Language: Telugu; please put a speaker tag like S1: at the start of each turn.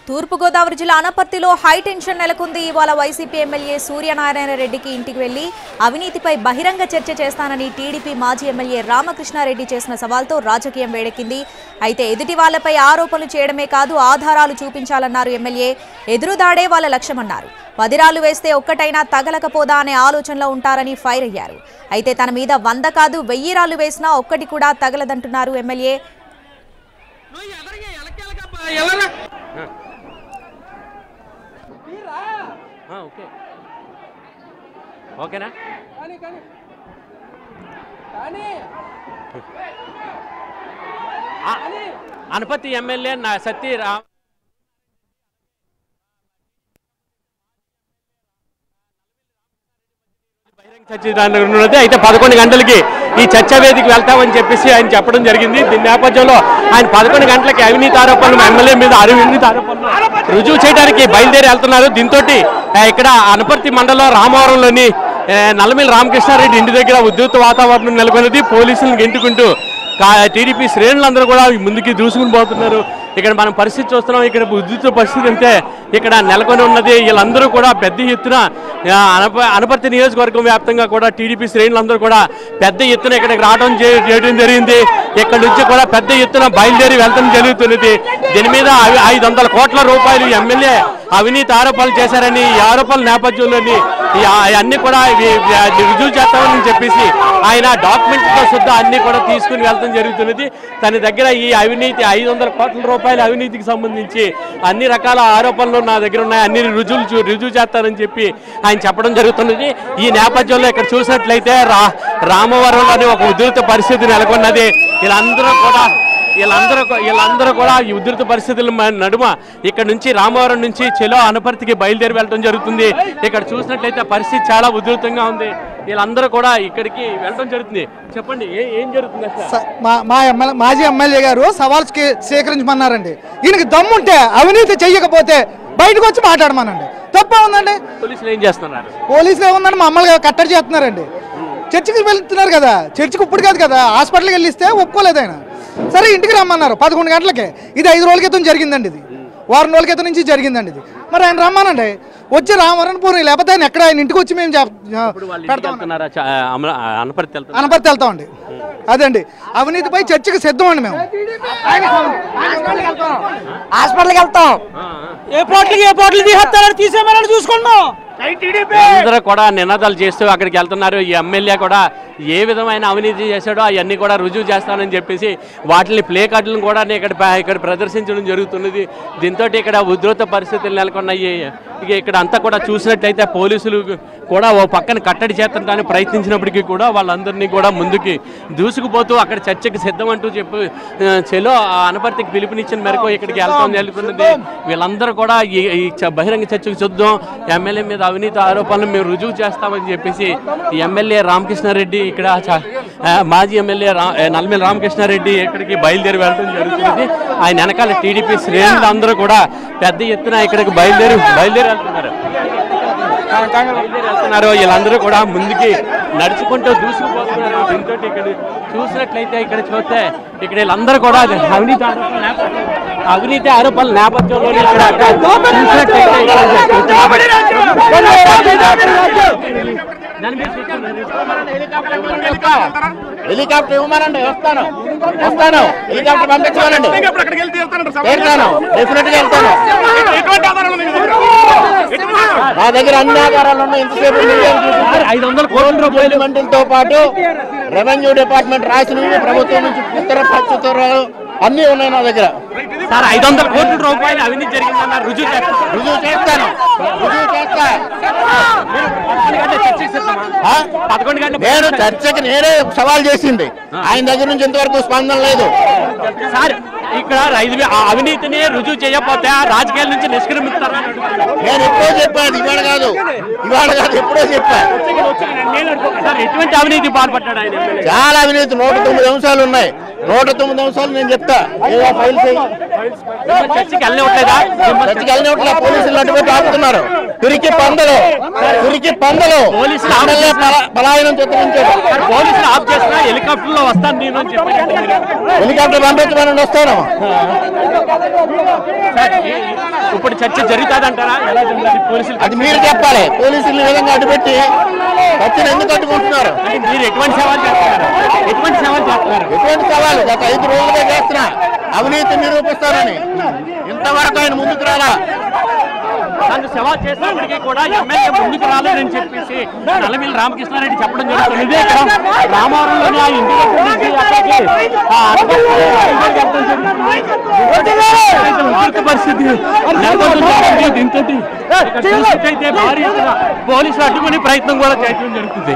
S1: తూర్పుగోదావరి జిల్లా అనపర్తిలో హై టెన్షన్ నెలకొంది ఇవాళ వైసీపీ ఎమ్మెల్యే సూర్యనారాయణ రెడ్డికి ఇంటికి వెళ్లి అవినీతిపై బహిరంగ చర్చ చేస్తానని టీడీపీ మాజీ ఎమ్మెల్యే రామకృష్ణారెడ్డి చేసిన సవాల్తో రాజకీయం వేడెక్కింది అయితే ఎదుటి వాళ్లపై ఆరోపణలు చేయడమే కాదు ఆధారాలు చూపించాలన్నారు ఎమ్మెల్యే ఎదురుదాడే వాళ్ళ లక్ష్యమన్నారు పదిరాలు వేస్తే ఒక్కటైనా తగలకపోదా అనే ఆలోచనలో ఉంటారని ఫైర్ అయ్యారు అయితే తన మీద వంద కాదు వెయ్యి రాళ్లు వేసినా ఒక్కటి కూడా తగలదంటున్నారు ఎమ్మెల్యే
S2: ఆ, ఓకే ఓకేనా ఆ, అనపతి ఎమ్మెల్యే నా సత్తి రా బహిరంగ చర్చ దాని ఉన్నది అయితే పదకొండు గంటలకి ఈ చర్చా వేదిక వెళ్తామని చెప్పేసి ఆయన చెప్పడం జరిగింది దీని నేపథ్యంలో ఆయన పదకొండు గంటలకి అవినీతి ఆరోపణలు ఎమ్మెల్యే మీద అవినీతి ఆరోపణలు రుజువు చేయడానికి బయలుదేరి వెళ్తున్నారు దీంతో ఇక్కడ అనపర్తి మండలం రామవరంలోని ఆ, నల్లమిల్లి రామకృష్ణారెడ్డి ఇంటి దగ్గర ఉద్రిక్త వాతావరణం నెలకొన్నది పోలీసులను గెంటుకుంటూ కా- టీడీపీ శ్రేణులందరూ కూడా ముందుకి దూసుకుని పోతున్నారు ఇక్కడ మనం పరిస్థితి చూస్తున్నాం ఇక్కడ ఉద్రిక్త పరిస్థితి అంటే ఇక్కడ నెలకొని ఉన్నది వీళ్ళందరూ కూడా పెద్ద ఎత్తున ఆ, అనప అనపర్తి నియోజకవర్గం వ్యాప్తంగా కూడా టీడీపీ శ్రేణులందరూ కూడా పెద్ద ఎత్తున ఇక్కడికి రావడం చే- చేయడం జరిగింది ఇక్కడ నుంచి కూడా పెద్ద ఎత్తున బయలుదేరి వెళ్ళడం జరుగుతున్నది దీని మీద ఐ- ఐదు వందల కోట్ల రూపాయలు ఎమ్మెల్యే అవినీతి ఆరోపణలు చేశారని ఈ ఆరోపణల నేపథ్యంలోని ఈ ఆ- అన్ని కూడా ఇవి- ఇవి రుజువు చేస్తామని చెప్పేసి ఆయన డాక్యుమెంట్ తో సుద్ధా అన్ని కూడా తీసుకుని వెళ్తాం జరుగుతున్నది తన దగ్గర ఈ అవినీతి ఐదు వందల కోట్ల రూపాయల అవినీతికి సంబంధించి అన్ని రకాల ఆరోపణలు నా దగ్గర ఉన్నాయి అన్ని రుజువులు చూ- రుజువు చేస్తారని చెప్పి ఆయన చెప్పడం జరుగుతున్నది ఈ నేపథ్యంలో ఇక్కడ చూసినట్లయితే రా రామవరంలోని ఒక ఉధృత పరిస్థితి నెలకొన్నది వీళ్ళందరూ కూడా వీళ్ళందరూ కూ- వీళ్ళందరూ కూడా ఈ ఉధృత పరిస్థితుల మ- నడుమ ఇక్కడ నుంచి రామవరం నుంచి చెలో అనపర్తికి బయలుదేరి వెళ్ళడం జరుగుతుంది ఇక్కడ చూసినట్లయితే పరిస్థితి చాలా ఉధృతంగా ఉంది వీళ్ళందరూ కూడా ఇక్కడికి వెళ్ళడం జరుగుతుంది చెప్పండి ఏ- ఏం జరుగుతుంది అసలు
S3: స- మా మా ఎమ్మెల్యే మాజీ ఎమ్మెల్యే గారు సవాల్ స్వీ- స్వీకరించమన్నారండి ఈయనకి దమ్ముంటే అవినీతి చెయ్యకపోతే బయటకు వచ్చి మాట్లాడమనండి తప్పే ఉందండి
S2: పోలీసులు ఏం చేస్తున్నారు
S3: పోలీసులు ఏముందండి మమ్మల్ని కట్టడి చేస్తున్నారండి చర్చికి వెళ్తున్నారు కదా చర్చికి ఇప్పుడు కాదు కదా హాస్పిటల్కి వెళ్ళిస్తే ఒప్పుకోలేదు ఆయన సరే ఇంటికి రమ్మన్నారు పదకొండు గంటలకే ఇది ఐదు రోజుల క్రితం జరిగిందండి ఇది వారం రోజుల క్రితం నుంచి జరిగిందండి ఇది మరి ఆయన రమ్మనండి వచ్చి రామవరం పోనీ లేకపోతే ఆయన ఎక్కడ ఆయన ఇంటికి వచ్చి మేము చెప్-
S2: ఇప్పుడు వాళ్ళు ఇంటికి
S3: పెడతాం
S2: వెళ్తున్నారా చ- అమల- అనపర్తి వెళ్తున్నారు
S3: అనపర్తి వెళ్తామండి అదండి అవినీతిపై చర్చకి సిద్ధం అండి మేము
S4: హాస్పిటల్కి వెళ్తాం ఏ పోట్లకి ఏ పోట్లు తీసేస్తారని తీసేమని చూసుకున్నాం
S2: అందరూ కూడా నినాదాలు చేస్తూ అక్కడికి వెళ్తున్నారు ఈ ఎమ్మెల్యే కూడా ఏ విధమైన అవినీతి చేశాడో అవన్నీ కూడా రుజువు చేస్తానని చెప్పేసి వాటిని ప్లే కార్డులను కూడా ఇక్కడ ప- ఇక్కడ ప్రదర్శించడం జరుగుతున్నది దీంతో ఇక్కడ ఉధృత పరిస్థితులు నెలకొన్నాయి ఇక ఇక్కడ అంతా కూడా చూసినట్లయితే పోలీసులు కూడా ఓ పక్కన కట్టడి చేతడానికి ప్రయత్నించినప్పటికీ కూడా వాళ్ళందరినీ కూడా ముందుకి దూసుకుపోతూ అక్కడ చర్చకి సిద్ధం అంటూ చెప్పి ఆ, చెలో ఆ అనపర్తికి పిలుపునిచ్చిన మేరకు ఇక్కడికి వెళ్తాం జరుగుతున్నది వీళ్ళందరూ కూడా ఈ ఈ చ- బహిరంగ చర్చకు చూద్దాం ఎమ్మెల్యే మీద అవినీతి ఆరోపణలు మేము రుజువు చేస్తామని చెప్పేసి ఈ ఎమ్మెల్యే రామకృష్ణారెడ్డి ఇక్కడ చ- ఆ, మాజీ ఎమ్మెల్యే రా ఆ, నల్మిల రామకృష్ణారెడ్డి ఇక్కడికి బయలుదేరి వెళ్ళడం జరుగుతుంది ఆయన వెనకాల టీడీపీ శ్రేణులు అందరూ కూడా పెద్ద ఎత్తున ఇక్కడికి బయలుదేరి బయలుదేరి వెళ్తున్నారు బయలుదేరి వెళ్తున్నారు వీళ్ళందరూ కూడా ముందుకి నడుచుకుంటూ దూసుకుపోతున్నారు దీంతో ఇక్కడ చూసినట్లయితే ఇక్కడ చూస్తే ఇక్కడ వీళ్ళందరూ కూడా అవినీతి ఆరోపణల నేపథ్యం- అవినీతి ఆరోపణల నేపథ్యంలో ఇక్కడ చూసినట్లయితే దాని మీద
S5: హెలికాప్టర్ ఇవ్వమనండి వస్తాను వస్తాను హెలికాప్టర్ పంపించమనండి వెళ్తాను డెఫినెట్ గా వెళ్తాను నా దగ్గర అన్ని ఆధారాలు ఉన్నాయి ఇంతసేపు మీడియాకు చూపించారు.
S2: ఐదు వందల కోట్ల రూపాయలు
S5: మండలితో పాటు రెవెన్యూ డిపార్ట్మెంట్ రాసినవి ప్రభుత్వం నుంచి ఉత్తర ప్రత్యుత్తరాలు అన్ని ఉన్నాయి నా దగ్గర
S2: సార్ ఐదు వందల కోట్ల రూపాయలు అవినీతి జరిగిందన్నారు రుజువు చేస్తారు
S5: రుజువు చేస్తాను రుజువు చేస్తా
S2: పదకొండు గంటల చర్చకి సిద్ధమా?
S5: ఆ?
S2: పదకొండు గంటల
S5: నేను చర్చకి నేనే సవాల్ చేసింది ఆయన దగ్గర నుంచి ఇంతవరకు స్పందన లేదు
S2: సార్ ఇక్కడ ఐదు వే- ఆ అవినీతిని రుజువు చేయకపోతే ఆ రాజకీయాల నుంచి నిష్క్రమిస్తారా అని అడుగుతున్నారు.
S5: నేను ఎప్పుడో చెప్పాను ఇవాళ కాదు ఇవాళ కాదు ఎప్పుడో చెప్పా
S2: సార్ ఎటువంటి అవినీతి పాల్పడ్డాడు ఆయన ఎమ్మెల్యే?
S5: చాలా అవినీతి నూట తొమ్మిది అంశాలు ఉన్నాయి నూట తొమ్మిది అంశాలు నేను చెప్తా ఏదో ఫైల్ చేయి
S2: మిమ్మల్ని చర్చకి వెళ్ళనివ్వట్లేదా
S5: చర్చకి వెళ్ళినట్లు పోలీసులు అడ్డు పెట్టి ఆపుతున్నారు పిరికి పందలు పిరికి పందలు
S2: పోలీసులు
S5: ఎమ్మెల్యే పలా- పలాయనం చిత్రించారు
S2: పోలీసులు ఆఫ్ చేసిన హెలికాప్టర్ లో వస్తాను నేను అని చెప్పి
S5: హెలికాప్టర్ పంపించమని వస్తాను
S2: సార్, ఈ- ఇప్పుడు చర్చ జరుగుతుందంటారా ఎలా జరుగుతుంది పోలీసులు
S5: అది మీరు చెప్పాలి పోలీసులు ఈ విధంగా అడ్డుపెట్టి ఖర్చును ఎందుకు అడ్డుకుంటున్నారు
S2: అంటే మీరు ఎటువంటి సవాల్ చేస్తున్నారు ఎటువంటి సవాల్ చేస్తున్నారు
S5: ఎటువంటి సవాలు గత ఐదు రోజులుగా చేస్తున్నా అవినీతి నిరూపిస్తారని ఇంతవరకు ఆయన ముందుకు రాలా
S2: నన్ను సవాల్ చేసినప్పటికీ కూడా ఎమ్మెల్యే ముందుకు రాలేదని చెప్పేసి నల్లమిల్లి రామకృష్ణారెడ్డి చెప్పడం జరుగుతుంది ఇదే ఇక్కడ రామవరంలోని ఆ ఇంటి దగ్గర నుంచి అక్కడికి ఆ అటుపక్క బయలుదేరి వెళ్ళడం జరుగుతుంది. ఉద్రిక్త పరిస్థితి నెలకొంటుంది కాబట్టి దీంతో ఇక్కడ చూసినట్టయితే భారీ ఎత్తున పోలీసులు అడ్డుకునే ప్రయత్నం కూడా చేయడం జరుగుతుంది